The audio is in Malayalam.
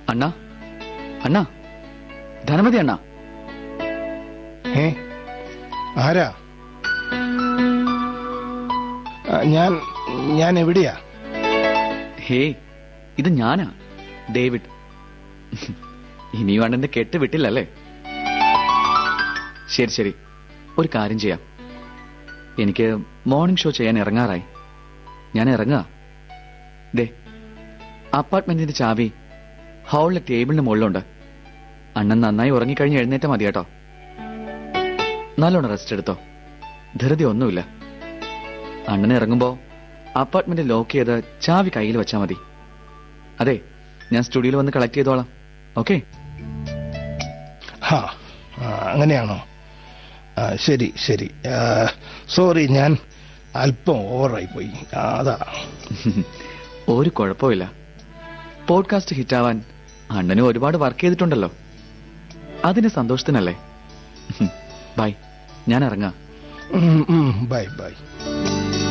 അണ്ണാ അണ്ണാ ധനമതി അണ്ണാ ഏ ആരാ ആ, ഞാൻ ഞാൻ എവിടെയാ ഹേ ഇത് ഞാനാ ഡേവിഡ് ഇനിയും അണ്ണന്റെ കെട്ട് വിട്ടില്ലല്ലേ ശരി ശരി ഒരു കാര്യം ചെയ്യാം എനിക്ക് മോർണിംഗ് ഷോ ചെയ്യാൻ ഇറങ്ങാറായി ഞാൻ ഇറങ്ങുക ദേ അപ്പാർട്ട്മെന്റിന്റെ ചാവി ഹാളിലെ ടേബിളിന് മുകളിലുണ്ട് അണ്ണൻ നന്നായി ഉറങ്ങിക്കഴിഞ്ഞ് എഴുന്നേറ്റാ മതി കേട്ടോ നല്ലോണം റെസ്റ്റ് എടുത്തോ ധൃതി ഒന്നുമില്ല അണ്ണൻ ഇറങ്ങുമ്പോ അപ്പാർട്ട്മെന്റ് ലോക്ക് ചെയ്ത് ചാവി കയ്യിൽ വെച്ചാ മതി അതെ ഞാൻ സ്റ്റുഡിയോയിൽ വന്ന് കളക്ട് ചെയ്തോളാം ഓക്കെ ഹാ ആ, അങ്ങനെയാണോ ആ, ശരി ശരി ആ, സോറി ഞാൻ അല്പം ഓവറായി പോയി ആ, അതാ ഒരു കുഴപ്പമില്ല പോഡ്കാസ്റ്റ് ഹിറ്റാവാൻ അണ്ണനും ഒരുപാട് വർക്ക് ചെയ്തിട്ടുണ്ടല്ലോ അതിന്റെ സന്തോഷത്തിനല്ലേ ബൈ ഞാൻ ഇറങ്ങാം ഉം, ഉം, ബൈ ബൈ